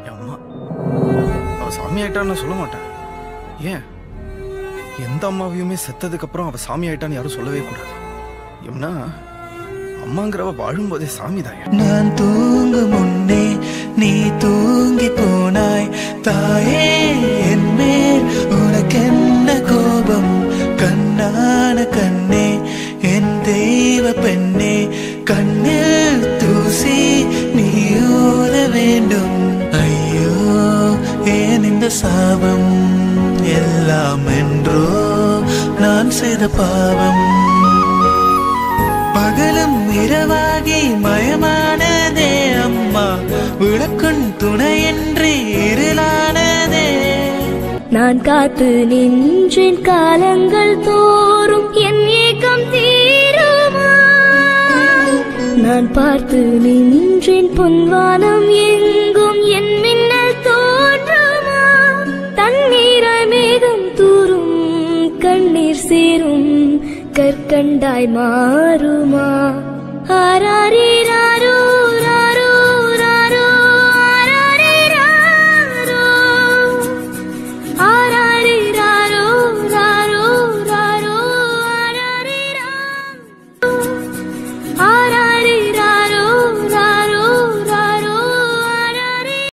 என் அம்மா அவ சாமி ஆயிட்டான்னு நான் சொல்ல மாட்டேன் ஏன் எந்த அம்மாவையுமே செத்ததுக்கு அப்புறம் அவ சாமி ஆயிட்டான்னு யாரும் சொல்லவே கூடாது ஏன்னா அம்மாங்கிறவ வாழும்போதே சாமி தான் நான் தூங்கும் முன்னே நீ தூங்கி போனாய் தாயே என் மேல் உனக்கென்ன கோபம் கண்ணான கண்ணே என் தெய்வ பெண்ணே கண்ணில் தூசி நீ ஊற வேண்டும் ஐயோ ஏன் இந்த சாபம் எல்லாம் என்றோ நான் செய்த பாவம் பகலும் இரவாகி மயமானதே அம்மா விளக்குன் துணையின்றி இருளானதே நான் காத்து நின்றேன் காலங்கள் தோறும் என் ஏக்கம் தீருமா நான் பார்த்து நின்றேன் பொன்வானம் எங்கும் என் மின்னல் தோன்றுமா தண்ணீராய் மேகம் தூரும் கண்ணீர் சேரும் கற்கண்டாய் மாறுமா ஆராரிராரோ